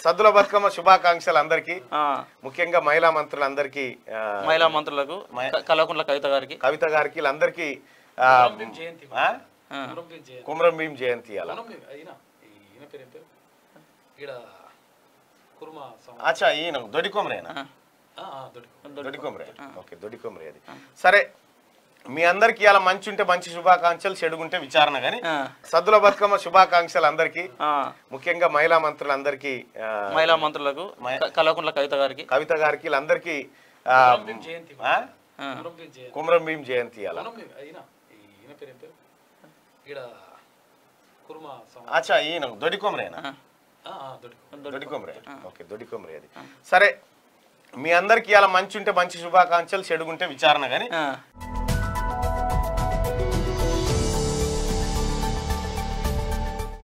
సద్దుల బతుకమ్మ శుభాకాంక్షలు అందరికీ ఆ, ముఖ్యంగా మహిళా మంత్రులందరికీ ఆ, మహిళా మంత్రులకు క- కల్వకుంట్ల కవిత గారికి కవిత గారికి వీళ్ళందరికీ ఆ, జయంతి ఆ? కుమరం భీం జయంతి కుమరం భీం జయంతి అలా కుమరం భీం అయినా ఈయన పేరు ఏం పేరు ఈడ కుర్మా సం- అచ్చా ఈయన దొడికొమరేనా ఆ, ఆ, ఆ, దొడ్డి దొడికొమరే ఓకే దొడికొమరే అది సరే మీ అందరికి ఇలా మంచి ఉంటే మంచి శుభాకాంక్షలు చెడుగుంటే విచారణ కానీ ఆ, సద్దుల బతుకమ్మ శుభాకాంక్షలు అందరికీ ఆ, ముఖ్యంగా మహిళా మంత్రులందరికీ ఆ, మహిళా మంత్రులకు క- కల్వకుంట్ల కవిత గారికి కవిత గారికి వీళ్ళందరికీ ఆ, కుమరం భీం జయంతి ఆ? ఆ, కుమరం భీం జయంతి కుమరం భీం జయంతి అలా కుమరం భీం అయినా ఈయన పేరు ఏం పేరు ఈడ కుర్మా సం- అచ్చా ఈయన దొడికొమరేనా ఆ, ఆ, ఆ, దొడ్డి దొడికొమరే ఓకే దొడికొమరే అది సరే మీ అందరికి ఇలా మంచి ఉంటే మంచి శుభాకాంక్షలు చెడుగుంటే విచారణ కానీ ఆ.